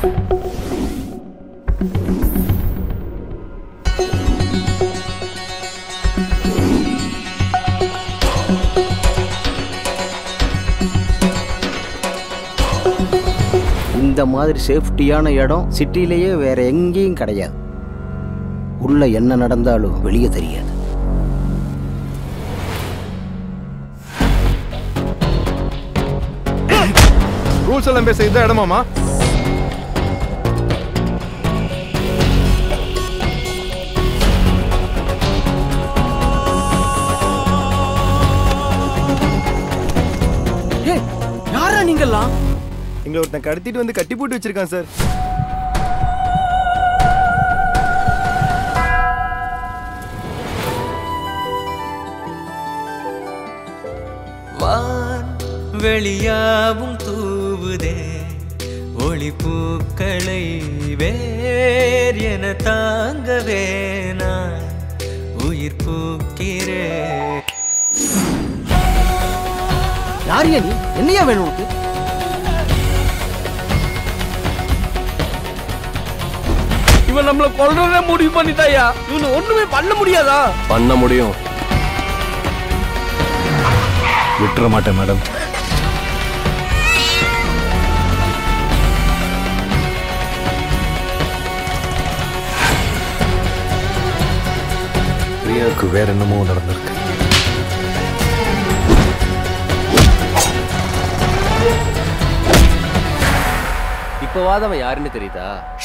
இந்த மாதிரி சேஃப்டியான இடம் சிட்டிலேயே வேற எங்கேயும் கிடையாது உள்ள என்ன நடந்தாலும் வெளியே தெரியாது ரூல்ஸ் எல்லாம் பேச இதான் இடமாமா யாரா நீங்கெல்லாம் எங்களை ஒருத்தன் கடத்திட்டு வந்து கட்டி போட்டு வச்சிருக்கான் சார் வான் வெளியாவும் தூவுதே ஒளி பூக்களை வேர் என தாங்கவே நான் உயிர் பூக்கிறேன் யாரியா நீ என்னையா வேணும் உனக்கு இவன் நம்மள கொல்றதே முடிவு பண்ணிட்டாயா இவனு ஒண்ணுமே பண்ண முடியாதா பண்ண முடியும் விட்டுற மாட்டேன் மேடம் பிரியாவுக்கு வேற என்னமோ நடந்திருக்கு இப்போவாது அவன் யாருன்னு தெரியுதா